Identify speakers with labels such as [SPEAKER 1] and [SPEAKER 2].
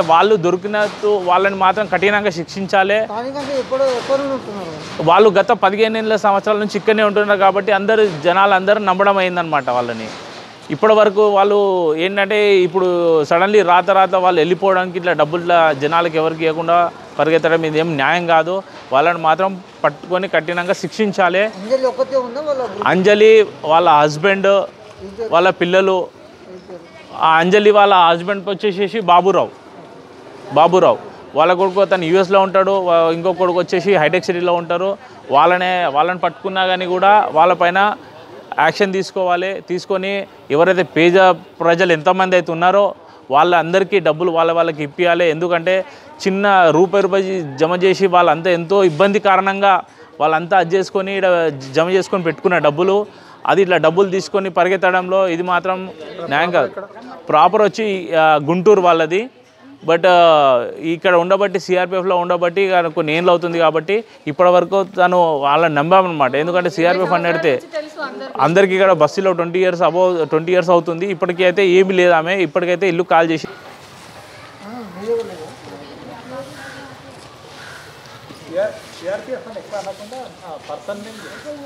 [SPEAKER 1] వాళ్ళు దొరికినట్టు వాళ్ళని మాత్రం కఠినంగా శిక్షించాలి
[SPEAKER 2] స్థానికంగా ఎప్పుడు ఎక్కడ నుండి ఉంటున్నారు
[SPEAKER 1] వాళ్ళు గత పదిహేను ఏళ్ళ సంవత్సరాల నుంచి ఇక్కడనే ఉంటున్నారు కాబట్టి అందరు జనాలు అందరూ నమ్మడం అయిందనమాట వాళ్ళని ఇప్పటి వరకు వాళ్ళు ఏంటంటే ఇప్పుడు సడన్లీ రాత రాత వాళ్ళు వెళ్ళిపోవడానికి ఇట్లా డబ్బులు ఇట్లా జనాలకు ఎవరికి ఇవ్వకుండా పరిగెత్తడం ఇది ఏం న్యాయం కాదు వాళ్ళని మాత్రం పట్టుకొని కఠినంగా శిక్షించాలి
[SPEAKER 2] అంజలి ఒక్కతే ఉందా వాళ్ళ గ్రూప్
[SPEAKER 1] అంజలి వాళ్ళ హస్బెండ్ వాళ్ళ పిల్లలు ఆ అంజలి వాళ్ళ హస్బెండ్ వచ్చేసేసి బాబురావు బాబురావు వాళ్ళ కొడుకు అతను యూఎస్లో ఉంటాడు వా- ఇంకో కొడుకు వచ్చేసి హైటెక్ సిటీలో ఉంటారు వాళ్ళనే వాళ్ళని పట్టుకున్నా కానీ కూడా వాళ్ళపైన యాక్షన్ తీసుకోవాలి తీసుకొని ఎవరైతే పేద ప్రజలు ఎంతమంది అయితే ఉన్నారో వాళ్ళందరికీ డబ్బులు వాళ్ళ వాళ్ళకి ఇప్పియాలి ఎందుకంటే చిన్న రూపాయి రూపాయి జమ చేసి వాళ్ళంతా ఎంతో ఇబ్బంది కారణంగా వాళ్ళంతా అది చేసుకొని ఈడ జమ చేసుకొని పెట్టుకున్న డబ్బులు అది ఇట్లా డబ్బులు తీసుకొని పరిగెత్తడంలో ఇది మాత్రం న్యాయం కాదు ప్రాపర్ వచ్చి ఆ, గుంటూరు వాళ్ళది బట్ ఇక్కడ ఉండబట్టి సిఆర్పిఎఫ్లో ఉండబట్టి ఇక కొన్ని ఏళ్ళు అవుతుంది కాబట్టి ఇప్పటి వరకు తను వాళ్ళని నమ్మామన్నమాట ఎందుకంటే సిఆర్పిఎఫ్ అని అడిగితే అందరికీ ఇక్కడ బస్సులో twenty years above twenty years అవుతుంది ఇప్పటికీ అయితే ఏమీ లేదు ఆమె ఇప్పటికైతే ఇల్లు కాల్ చేసి
[SPEAKER 3] సిఆర్పిఎఫ్ అని ఎక్కువ అనకుండా పర్సన్